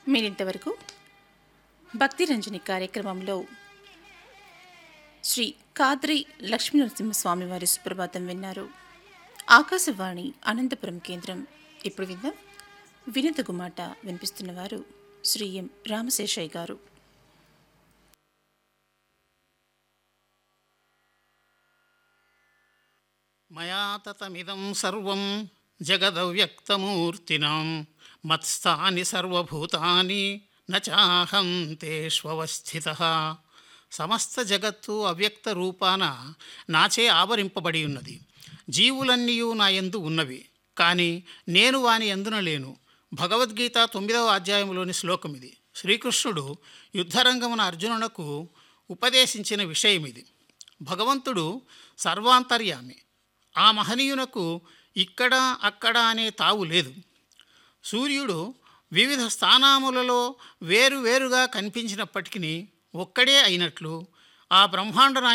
మీరింతవరకు భక్తి రంజని కార్యక్రమంలో శ్రీ కాద్రి లక్ష్మీనరసింహస్వామి వారి సుప్రభాతం విన్నారు ఆకాశవాణి అనంతపురం కేంద్రం ఇప్పుడు విందాం వినత గుమాట వినిపిస్తున్నవారు శ్రీ ఎం రామశేషయ్య గారు మయా తతమిదం సర్వం జగదవ్యక్తమూర్తినాం మత్స్థాని సర్వభూతాని నచాహం తేష్వస్థిత సమస్త జగత్తు అవ్యక్త రూపాన నాచే ఆవరింపబడి ఉన్నది జీవులన్నీయు నా యందు ఉన్నవి కానీ నేను వాని ఎందున లేను భగవద్గీత తొమ్మిదవ అధ్యాయంలోని శ్లోకం ఇది శ్రీకృష్ణుడు యుద్ధరంగమున అర్జునునకు ఉపదేశించిన విషయం ఇది భగవంతుడు సర్వాంతర్యామి ఆ మహనీయునకు ఇక్కడ అక్కడ అనే తావు లేదు సూర్యుడు వివిధ స్థానాములలో వేరు వేరుగా కనిపించినప్పటికీ ఒక్కడే అయినట్లు ఆ బ్రహ్మాండ నాయకుడు